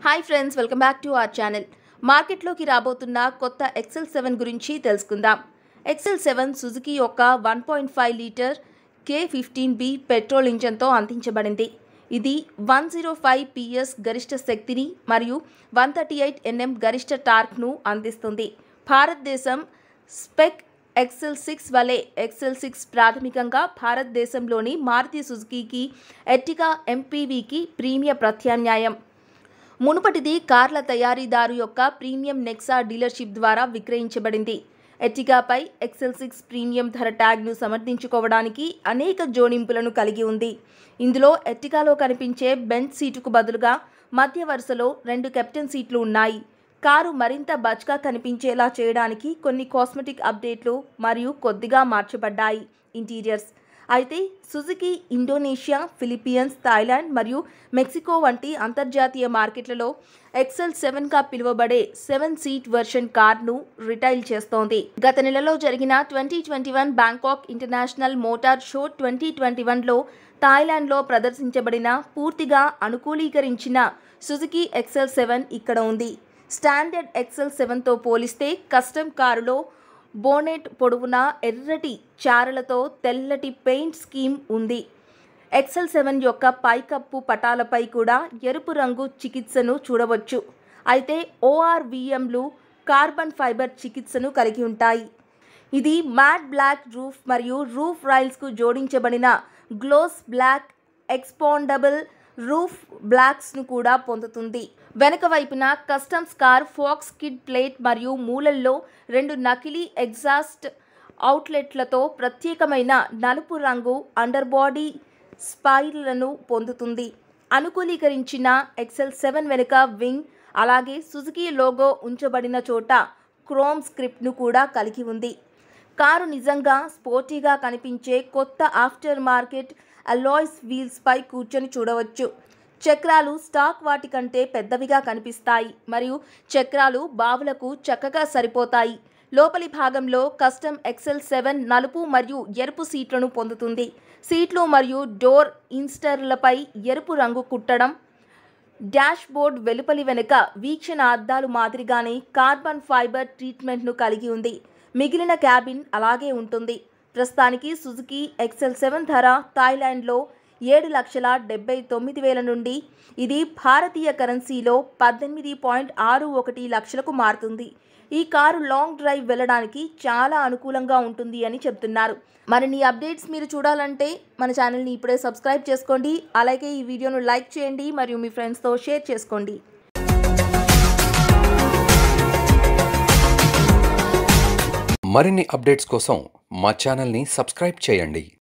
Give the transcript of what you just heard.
hi friends welcome back to our channel మార్కెట్లోకి రాబోతున్న కొత్త ఎక్సెల్ సెవెన్ గురించి తెలుసుకుందాం ఎక్సెల్ సెవెన్ సుజుకి యొక్క one point five litre K fifteen B petrol ఇంజన్తో అందించబడింది ఇది వన్ జీరో ఫైవ్ పిఎస్ గరిష్ట శక్తిని మరియు వన్ థర్టీ ఎయిట్ ఎన్ఎం గరిష్ట టార్క్ను అందిస్తుంది భారతదేశం స్పెక్ ఎక్సెల్ సిక్స్ వలె ఎక్సెల్ సిక్స్ ప్రాథమికంగా భారతదేశంలోని మారుతి సుజుకీకి ఎట్టిగా ఎంపీవీకి ప్రీమియ ప్రత్యామ్నాయం మునుపటిది కార్ల తయారీదారు యొక్క ప్రీమియం నెక్సా డీలర్షిప్ ద్వారా విక్రయించబడింది ఎట్టిగాపై ఎక్సెల్ సిక్స్ ప్రీమియం ధర ట్యాగ్ను సమర్థించుకోవడానికి అనేక జోడింపులను కలిగి ఉంది ఇందులో ఎట్టిగాలో కనిపించే బెంచ్ సీటుకు బదులుగా మధ్య వరుసలో రెండు కెప్టెన్ సీట్లు ఉన్నాయి కారు మరింత బజ్గా కనిపించేలా చేయడానికి కొన్ని కాస్మెటిక్ అప్డేట్లు మరియు కొద్దిగా మార్చబడ్డాయి ఇంటీరియర్స్ అయితే సుజుకి ఇండోనేషియా ఫిలిపియన్స్ థాయిలాండ్ మరియు మెక్సికో వంటి అంతర్జాతీయ మార్కెట్లలో ఎక్సెల్ సెవెన్గా పిలువబడే సెవెన్ సీట్ వెర్షన్ కార్ను రిటైల్ చేస్తోంది గత నెలలో జరిగిన twenty twenty one Bangkok international motor show twenty twenty వన్లో థాయిలాండ్లో ప్రదర్శించబడిన పూర్తిగా అనుకూలీకరించిన సుజుకి ఎక్సెల్ సెవెన్ ఇక్కడ ఉంది స్టాండర్డ్ ఎక్సెల్ సెవెన్తో పోలిస్తే కస్టమ్ కారులో బోనెట్ పొడవున ఎర్రటి చారలతో తెల్లటి పెయింట్ స్కీమ్ ఉంది ఎక్సెల్ సెవెన్ యొక్క పైకప్పు పటాలపై కూడా ఎరుపు రంగు చికిత్సను చూడవచ్చు అయితే ఓఆర్విఎంలు కార్బన్ ఫైబర్ చికిత్సను కలిగి ఉంటాయి ఇది మ్యాట్ బ్లాక్ రూఫ్ మరియు రూఫ్ రైల్స్కు జోడించబడిన గ్లోస్ బ్లాక్ ఎక్స్పాండబుల్ రూఫ్ బ్లాక్స్ను కూడా పొందుతుంది వెనక వైపున customs car faux skid plate మరియు మూలల్లో రెండు నకిలీ ఎగ్జాస్ట్ అవుట్లెట్లతో ప్రత్యేకమైన నలుపు రంగు అండర్ బాడీ స్పైర్లను పొందుతుంది అనుకూలీకరించిన ఎక్సెల్ సెవెన్ వెనుక వింగ్ అలాగే సుజుకి లోగో ఉంచబడిన చోట క్రోమ్ స్క్రిప్ట్ను కూడా కలిగి ఉంది కారు నిజంగా స్పోర్టీగా కనిపించే కొత్త ఆఫ్టర్ మార్కెట్ అలాయ్స్ వీల్స్పై కూర్చొని చూడవచ్చు చక్రాలు స్టాక్ వాటి కంటే పెద్దవిగా కనిపిస్తాయి మరియు చక్రాలు బావులకు చక్కగా సరిపోతాయి లోపలి భాగంలో కస్టమ్ ఎక్సెల్ సెవెన్ నలుపు మరియు ఎరుపు సీట్లను పొందుతుంది సీట్లు మరియు డోర్ ఇన్స్టర్లపై ఎరుపు రంగు కుట్టడం డాష్ బోర్డ్ వెలుపలి వెనుక వీక్షణ అద్దాలు మాదిరిగానే కార్బన్ ఫైబర్ ట్రీట్మెంట్ను కలిగి ఉంది మిగిలిన క్యాబిన్ అలాగే ఉంటుంది ప్రస్తుతానికి సుజుకి ఎక్సెల్ సెవెన్ ధర థాయిలాండ్లో ఏడు లక్షల డెబ్బై తొమ్మిది వేల నుండి ఇది భారతీయ కరెన్సీలో పద్దెనిమిది పాయింట్ ఆరు ఒకటి లక్షలకు మారుతుంది ఈ కారు లాంగ్ డ్రైవ్ వెళ్ళడానికి చాలా అనుకూలంగా ఉంటుంది అని చెప్తున్నారు మరిన్ని అప్డేట్స్ మీరు చూడాలంటే మన ఛానల్ని ఇప్పుడే సబ్స్క్రైబ్ చేసుకోండి అలాగే ఈ వీడియోను లైక్ చేయండి మరియు మీ ఫ్రెండ్స్తో షేర్ చేసుకోండి మరిన్ని అప్డేట్స్ కోసం మా ఛానల్ని సబ్స్క్రైబ్ చేయండి